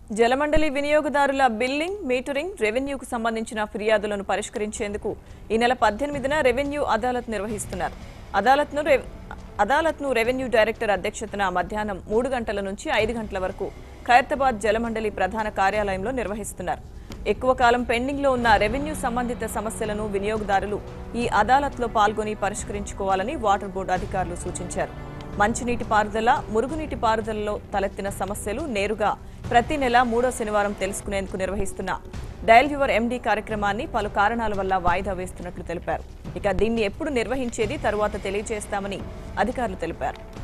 జలమండలి వినియోగదారుల billing metering రెవెన్యూకు సంబంధించిన ఫిర్యాదులను పరిష్కరించేందుకు ఈ నెల పద్దెనిమిదిన రెవెన్యూ అదాలత్ నిర్వహిస్తున్నారు అదాలత్ను రెవ్- అదాలత్ను రెవెన్యూ డైరెక్టర్ అధ్యక్షతన మధ్యాహ్నం మూడు గంటల నుంచి ఐదు గంటల వరకు ఖైరతాబాద్ జలమండలి ప్రధాన కార్యాలయంలో నిర్వహిస్తున్నారు ఎక్కువ కాలం పెండింగ్లో ఉన్న రెవెన్యూ సంబంధిత సమస్యలను వినియోగదారులు ఈ అదాలత్లో పాల్గొని పరిష్కరించుకోవాలని వాటర్ బోర్డు అధికారులు సూచించారు మంచినీటి పారుదల మురుగునీటి పారుదలలో తలెత్తిన సమస్యలు నేరుగా ప్రతి నెల మూడో శనివారం తెలుసుకునేందుకు నిర్వహిస్తున్న డయల్ యువర్ ఎండీ కార్యక్రమాన్ని పలు కారణాల వల్ల వాయిదా వేస్తున్నట్లు తెలిపారు ఇక దీన్ని ఎప్పుడు నిర్వహించేది తరువాత తెలియజేస్తామని అధికారులు తెలిపారు